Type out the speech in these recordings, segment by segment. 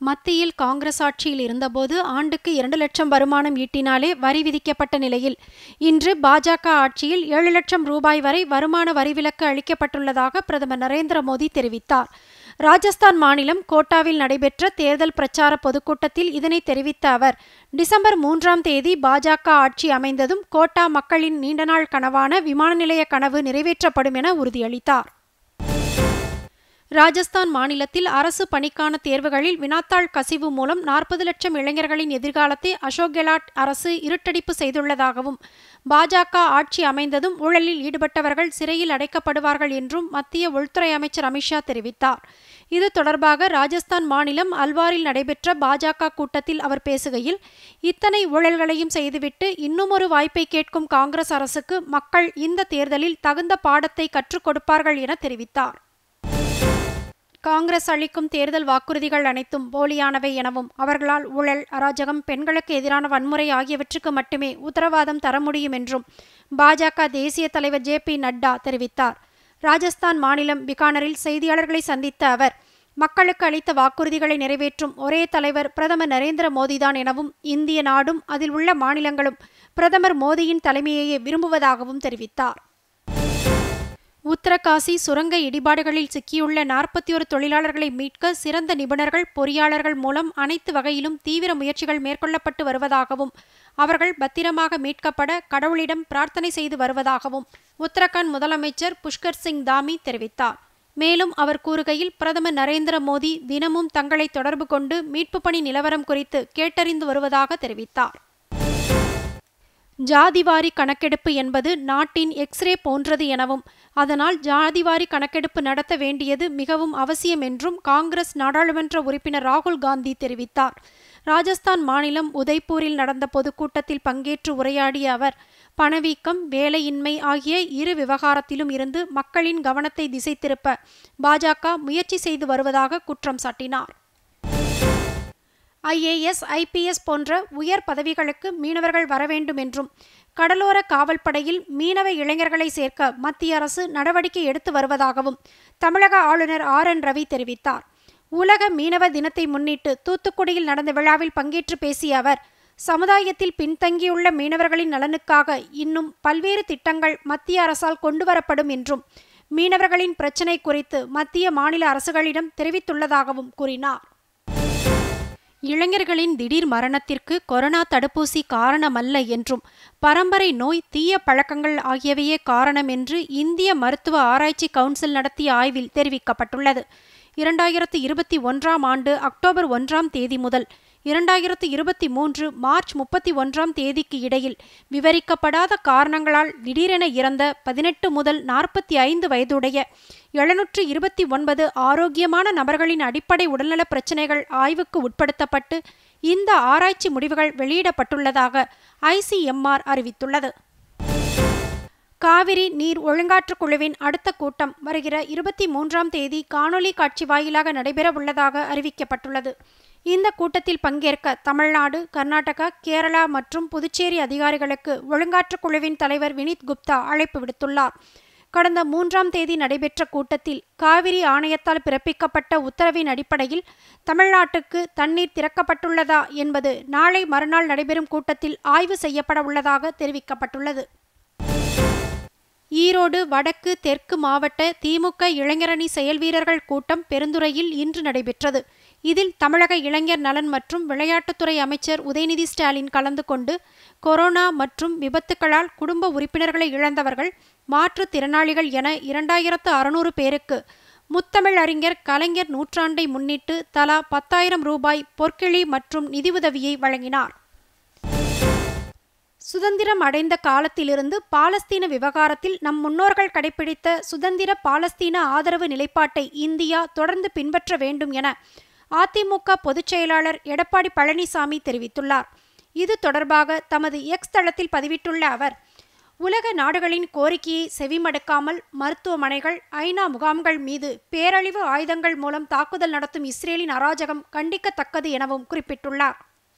மத்தியில் காங்கிரஸ் ஆட்சியில் இருந்தபோது ஆண்டுக்கு இரண்டு லட்சம் வருமானம் ஈட்டினாலே வரி விதிக்கப்பட்ட நிலையில் இன்று பாஜக ஆட்சியில் ஏழு லட்சம் ரூபாய் வரை வருமான வரி விலக்கு அளிக்கப்பட்டுள்ளதாக பிரதமர் நரேந்திர மோடி தெரிவித்தார் ராஜஸ்தான் மாநிலம் கோட்டாவில் நடைபெற்ற தேர்தல் பிரச்சார பொதுக்கூட்டத்தில் இதனை தெரிவித்த அவர் டிசம்பர் மூன்றாம் தேதி பாஜக ஆட்சி அமைந்ததும் கோட்டா மக்களின் நீண்டநாள் கனவான விமான நிலைய கனவு நிறைவேற்றப்படும் என உறுதியளித்தார் ராஜஸ்தான் மாநிலத்தில் அரசு பணிக்கான தேர்வுகளில் வினாத்தாள் கசிவு மூலம் நாற்பது லட்சம் இளைஞர்களின் எதிர்காலத்தை அசோக் கெலாட் அரசு இருட்டடிப்பு செய்துள்ளதாகவும் பாஜக ஆட்சி அமைந்ததும் ஊழலில் ஈடுபட்டவர்கள் சிறையில் அடைக்கப்படுவார்கள் என்றும் மத்திய உள்துறை அமைச்சர் அமித்ஷா தெரிவித்தார் இது தொடர்பாக ராஜஸ்தான் மாநிலம் அல்வாரில் நடைபெற்ற பாஜக கூட்டத்தில் அவர் பேசுகையில் இத்தனை ஊழல்களையும் செய்துவிட்டு இன்னுமொரு வாய்ப்பை கேட்கும் காங்கிரஸ் அரசுக்கு மக்கள் இந்த தேர்தலில் தகுந்த பாடத்தை கற்றுக் கொடுப்பார்கள் என தெரிவித்தார் காங்கிரஸ் அளிக்கும் தேர்தல் வாக்குறுதிகள் அனைத்தும் போலியானவை எனவும் அவர்களால் ஊழல் அராஜகம் பெண்களுக்கு எதிரான வன்முறை ஆகியவற்றுக்கு மட்டுமே உத்தரவாதம் தர முடியும் என்றும் பாஜக தேசிய தலைவர் ஜே பி நட்டா தெரிவித்தார் ராஜஸ்தான் மாநிலம் பிகானரில் செய்தியாளர்களை சந்தித்த அவர் மக்களுக்கு அளித்த வாக்குறுதிகளை நிறைவேற்றும் ஒரே தலைவர் பிரதமர் நரேந்திர மோடிதான் எனவும் இந்திய நாடும் அதில் உள்ள மாநிலங்களும் பிரதமர் மோடியின் தலைமையையே விரும்புவதாகவும் தெரிவித்தார் உத்தரகாசி சுரங்க இடிபாடுகளில் சிக்கியுள்ள நாற்பத்தி ஒரு தொழிலாளர்களை மீட்க சிறந்த நிபுணர்கள் பொறியாளர்கள் மூலம் அனைத்து வகையிலும் தீவிர முயற்சிகள் மேற்கொள்ளப்பட்டு வருவதாகவும் அவர்கள் பத்திரமாக மீட்கப்பட கடவுளிடம் பிரார்த்தனை செய்து வருவதாகவும் உத்தரகாண்ட் முதலமைச்சர் புஷ்கர் சிங் தாமி தெரிவித்தார் மேலும் அவர் கூறுகையில் பிரதமர் நரேந்திர மோடி தினமும் தங்களை தொடர்பு கொண்டு மீட்பு பணி நிலவரம் குறித்து கேட்டறிந்து வருவதாக தெரிவித்தார் ஜாதிவாரி கணக்கெடுப்பு என்பது நாட்டின் எக்ஸ்ரே போன்றது எனவும் அதனால் ஜாதிவாரி கணக்கெடுப்பு நடத்த வேண்டியது மிகவும் அவசியம் என்றும் காங்கிரஸ் நாடாளுமன்ற உறுப்பினர் ராகுல் காந்தி தெரிவித்தார் ராஜஸ்தான் மாநிலம் உதய்பூரில் நடந்த பொதுக்கூட்டத்தில் பங்கேற்று உரையாடிய அவர் பணவீக்கம் வேலையின்மை ஆகிய இரு விவகாரத்திலும் இருந்து மக்களின் கவனத்தை திசை திருப்ப பாஜக முயற்சி செய்து வருவதாக குற்றம் சாட்டினார் ஐஏஎஸ் ஐபிஎஸ் போன்ற உயர் பதவிகளுக்கு மீனவர்கள் வர வேண்டும் என்றும் கடலோர காவல்படையில் மீனவ இளைஞர்களை சேர்க்க மத்திய அரசு நடவடிக்கை எடுத்து வருவதாகவும் தமிழக ஆளுநர் ஆர் என் ரவி தெரிவித்தார் உலக மீனவ தினத்தை முன்னிட்டு தூத்துக்குடியில் நடந்த விழாவில் பங்கேற்று பேசிய அவர் சமுதாயத்தில் பின்தங்கியுள்ள மீனவர்களின் நலனுக்காக இன்னும் பல்வேறு திட்டங்கள் மத்திய அரசால் கொண்டுவரப்படும் என்றும் மீனவர்களின் பிரச்சினை குறித்து மத்திய மாநில அரசுகளிடம் தெரிவித்துள்ளதாகவும் கூறினார் இளைஞர்களின் திடீர் மரணத்திற்கு கொரோனா தடுப்பூசி காரணமல்ல என்றும் பரம்பரை நோய் தீய பழக்கங்கள் ஆகியவையே காரணம் என்று இந்திய மருத்துவ ஆராய்ச்சி கவுன்சில் நடத்திய ஆய்வில் தெரிவிக்கப்பட்டுள்ளது இரண்டாயிரத்து இருபத்தி ஒன்றாம் ஆண்டு அக்டோபர் ஒன்றாம் தேதி முதல் இரண்டாயிரத்து இருபத்தி மூன்று மார்ச் முப்பத்தி ஒன்றாம் தேதிக்கு இடையில் விவரிக்கப்படாத காரணங்களால் திடீரென இறந்த பதினெட்டு முதல் நாற்பத்தி ஐந்து வயதுடைய எழுநூற்று இருபத்தி ஒன்பது ஆரோக்கியமான நபர்களின் அடிப்படை உடல்நல பிரச்சினைகள் ஆய்வுக்கு உட்படுத்தப்பட்டு இந்த ஆராய்ச்சி முடிவுகள் வெளியிடப்பட்டுள்ளதாக ஐசிஎம்ஆர் அறிவித்துள்ளது காவிரி நீர் ஒழுங்காற்று குழுவின் அடுத்த கூட்டம் வருகிற இருபத்தி மூன்றாம் தேதி காணொலி காட்சி வாயிலாக நடைபெற உள்ளதாக அறிவிக்கப்பட்டுள்ளது இந்த கூட்டத்தில் பங்கேற்க தமிழ்நாடு கர்நாடகா கேரளா மற்றும் புதுச்சேரி அதிகாரிகளுக்கு ஒழுங்காற்று குழுவின் தலைவர் வினித் குப்தா அழைப்பு விடுத்துள்ளார் கடந்த மூன்றாம் தேதி நடைபெற்ற கூட்டத்தில் காவிரி ஆணையத்தால் பிறப்பிக்கப்பட்ட உத்தரவின் அடிப்படையில் தமிழ்நாட்டுக்கு தண்ணீர் திறக்கப்பட்டுள்ளதா என்பது நாளை மறுநாள் நடைபெறும் கூட்டத்தில் ஆய்வு செய்யப்பட உள்ளதாக தெரிவிக்கப்பட்டுள்ளது ஈரோடு வடக்கு தெற்கு மாவட்ட திமுக இளைஞரணி செயல்வீரர்கள் கூட்டம் பெருந்துறையில் இன்று நடைபெற்றது இதில் தமிழக இளைஞர் நலன் மற்றும் விளையாட்டுத்துறை அமைச்சர் உதயநிதி ஸ்டாலின் கலந்து கொண்டு கொரோனா மற்றும் விபத்துக்களால் குடும்ப உறுப்பினர்களை இழந்தவர்கள் மாற்றுத்திறனாளிகள் என இரண்டாயிரத்து அறுநூறு பேருக்கு முத்தமிழ் அறிஞர் கலைஞர் நூற்றாண்டை முன்னிட்டு தலா பத்தாயிரம் ரூபாய் பொற்கிழி மற்றும் நிதியுதவியை வழங்கினார் சுதந்திரம் அடைந்த காலத்திலிருந்து பாலஸ்தீன விவகாரத்தில் நம் முன்னோர்கள் கடைபிடித்த சுதந்திர பாலஸ்தீன ஆதரவு நிலைப்பாட்டை இந்தியா தொடர்ந்து பின்பற்ற வேண்டும் என அதிமுக பொதுச் செயலாளர் எடப்பாடி பழனிசாமி தெரிவித்துள்ளார் இது தொடர்பாக தமது எக்ஸ் தளத்தில் பதிவிட்டுள்ள அவர் உலக நாடுகளின் கோரிக்கையை செவிமடுக்காமல் மருத்துவமனைகள் ஐநா முகாம்கள் மீது பேரழிவு ஆயுதங்கள் மூலம் தாக்குதல் நடத்தும் இஸ்ரேலின் அராஜகம் கண்டிக்கத்தக்கது எனவும் குறிப்பிட்டுள்ளார்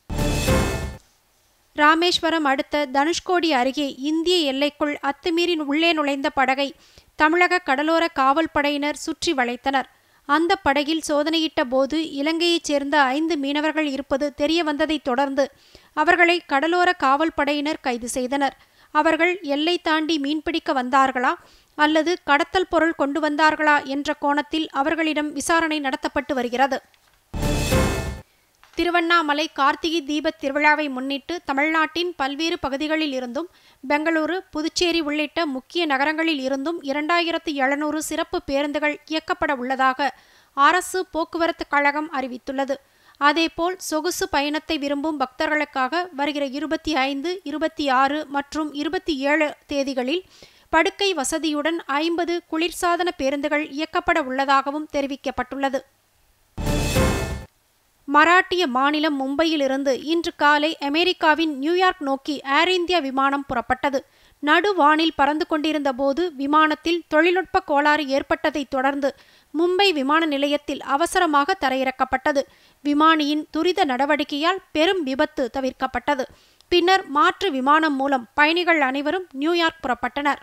ராமேஸ்வரம் அடுத்த தனுஷ்கோடி அருகே இந்திய எல்லைக்குள் அத்துமீறி உள்ளே நுழைந்த படகை தமிழக கடலோர காவல் படையினர் சுற்றி வளைத்தனர் அந்த படகில் சோதனையிட்ட போது இலங்கையைச் சேர்ந்த ஐந்து மீனவர்கள் இருப்பது தெரிய வந்ததைத் தொடர்ந்து அவர்களை கடலோர காவல் படையினர் கைது செய்தனர் அவர்கள் எல்லை தாண்டி மீன்பிடிக்க வந்தார்களா அல்லது கடத்தல் பொருள் கொண்டு வந்தார்களா என்ற கோணத்தில் அவர்களிடம் விசாரணை நடத்தப்பட்டு வருகிறது திருவண்ணாமலை கார்த்திகை தீபத் திருவிழாவை முன்னிட்டு தமிழ்நாட்டின் பல்வேறு பகுதிகளில் இருந்தும் பெங்களூரு புதுச்சேரி உள்ளிட்ட முக்கிய நகரங்களில் இருந்தும் இரண்டாயிரத்து எழுநூறு சிறப்பு பேருந்துகள் இயக்கப்பட உள்ளதாக அரசு போக்குவரத்து கழகம் அறிவித்துள்ளது அதேபோல் சொகுசு பயணத்தை விரும்பும் பக்தர்களுக்காக வருகிற இருபத்தி ஐந்து இருபத்தி ஆறு மற்றும் இருபத்தி ஏழு தேதிகளில் படுக்கை வசதியுடன் ஐம்பது குளிர்சாதன பேருந்துகள் இயக்கப்பட உள்ளதாகவும் தெரிவிக்கப்பட்டுள்ளது மராட்டிய மாநிலம் மும்பையிலிருந்து இன்று காலை அமெரிக்காவின் நியூயார்க் நோக்கி ஏர் இந்தியா விமானம் புறப்பட்டது நடுவானில் பறந்து கொண்டிருந்த போது விமானத்தில் தொழில்நுட்ப கோளாறு ஏற்பட்டதைத் தொடர்ந்து மும்பை விமான நிலையத்தில் அவசரமாக தரையிறக்கப்பட்டது விமானியின் துரித நடவடிக்கையால் பெரும் விபத்து தவிர்க்கப்பட்டது பின்னர் மாற்று விமானம் மூலம் பயணிகள் அனைவரும் நியூயார்க் புறப்பட்டனர்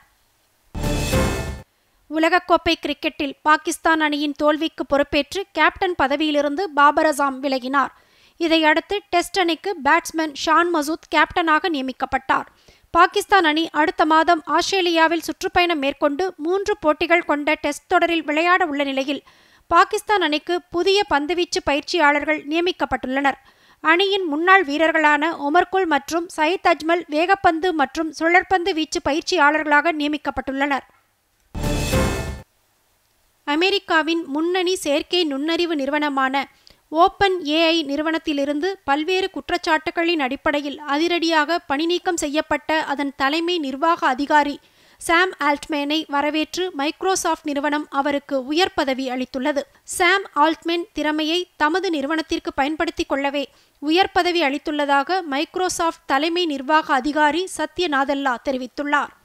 உலகக்கோப்பை கிரிக்கெட்டில் பாகிஸ்தான் அணியின் தோல்விக்கு பொறுப்பேற்று கேப்டன் பதவியிலிருந்து பாபர் அசாம் விலகினார் இதையடுத்து டெஸ்ட் அணிக்கு பேட்ஸ்மேன் ஷான் மசூத் கேப்டனாக நியமிக்கப்பட்டார் பாகிஸ்தான் அணி அடுத்த மாதம் ஆஸ்திரேலியாவில் சுற்றுப்பயணம் மேற்கொண்டு மூன்று போட்டிகள் கொண்ட டெஸ்ட் தொடரில் விளையாட உள்ள நிலையில் பாகிஸ்தான் அணிக்கு புதிய பந்துவீச்சு பயிற்சியாளர்கள் நியமிக்கப்பட்டுள்ளனர் அணியின் முன்னாள் வீரர்களான ஒமர்குல் மற்றும் சயித் அஜ்மல் வேகப்பந்து மற்றும் சுழற்பந்து வீச்சு பயிற்சியாளர்களாக நியமிக்கப்பட்டுள்ளனர் அமெரிக்காவின் முன்னணி செயற்கை நுண்ணறிவு நிறுவனமான ஓப்பன் ஏஐ நிறுவனத்திலிருந்து பல்வேறு குற்றச்சாட்டுகளின் அடிப்படையில் அதிரடியாக பணிநீக்கம் செய்யப்பட்ட அதன் தலைமை நிர்வாக அதிகாரி சாம் ஆல்ட்மேனை வரவேற்று மைக்ரோசாஃப்ட் நிறுவனம் அவருக்கு உயர் பதவி அளித்துள்ளது சாம் ஆல்ட்மேன் திறமையை தமது நிறுவனத்திற்கு பயன்படுத்திக் கொள்ளவே உயர் பதவி அளித்துள்ளதாக மைக்ரோசாஃப்ட் தலைமை நிர்வாக அதிகாரி சத்ய நாதல்லா தெரிவித்துள்ளார்